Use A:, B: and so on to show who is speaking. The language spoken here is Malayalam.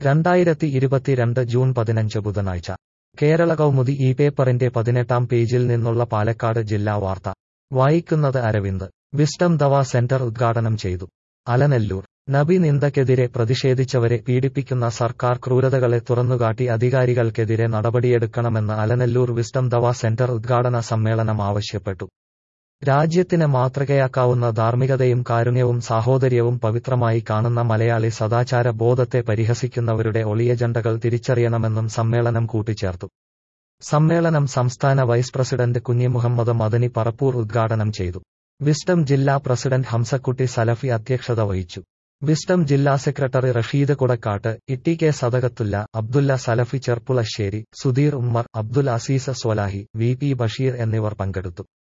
A: രണ്ടായിരത്തി ഇരുപത്തിരണ്ട് ജൂൺ പതിനഞ്ച് ബുധനാഴ്ച കേരള കൗമുദി ഈ പേപ്പറിന്റെ പതിനെട്ടാം പേജിൽ നിന്നുള്ള പാലക്കാട് ജില്ലാ വാർത്ത വായിക്കുന്നത് അരവിന്ദ് വിസ്ഡം ദവാ സെന്റർ ഉദ്ഘാടനം ചെയ്തു അലനല്ലൂർ നബി നിന്ദക്കെതിരെ പ്രതിഷേധിച്ചവരെ പീഡിപ്പിക്കുന്ന സർക്കാർ ക്രൂരതകളെ തുറന്നുകാട്ടി അധികാരികൾക്കെതിരെ നടപടിയെടുക്കണമെന്ന് അലനല്ലൂർ വിസ്ഡം ദവാ സെന്റർ ഉദ്ഘാടന സമ്മേളനം ആവശ്യപ്പെട്ടു രാജ്യത്തിന് മാതൃകയാക്കാവുന്ന ധാർമ്മികതയും കാരുണ്യവും സാഹോദര്യവും പവിത്രമായി കാണുന്ന മലയാളി സദാചാര ബോധത്തെ പരിഹസിക്കുന്നവരുടെ ഒളിയജണ്ടകൾ തിരിച്ചറിയണമെന്നും സമ്മേളനം കൂട്ടിച്ചേർത്തു സമ്മേളനം സംസ്ഥാന വൈസ് പ്രസിഡന്റ് കുഞ്ഞിമുഹമ്മദ് മദനി പറപ്പൂർ ഉദ്ഘാടനം ചെയ്തു വിസ്ഡം ജില്ലാ പ്രസിഡന്റ് ഹംസക്കുട്ടി സലഫി അധ്യക്ഷത വഹിച്ചു വിസ്ഡം ജില്ലാ secretary Rasheed Kudakkatt Itti K Sadakathulla Abdulla Salafi Cherpulassery Sudheer Ummer Abdul Azeez Swalahi V P Basheer എന്നിവർ പങ്കെടുത്തു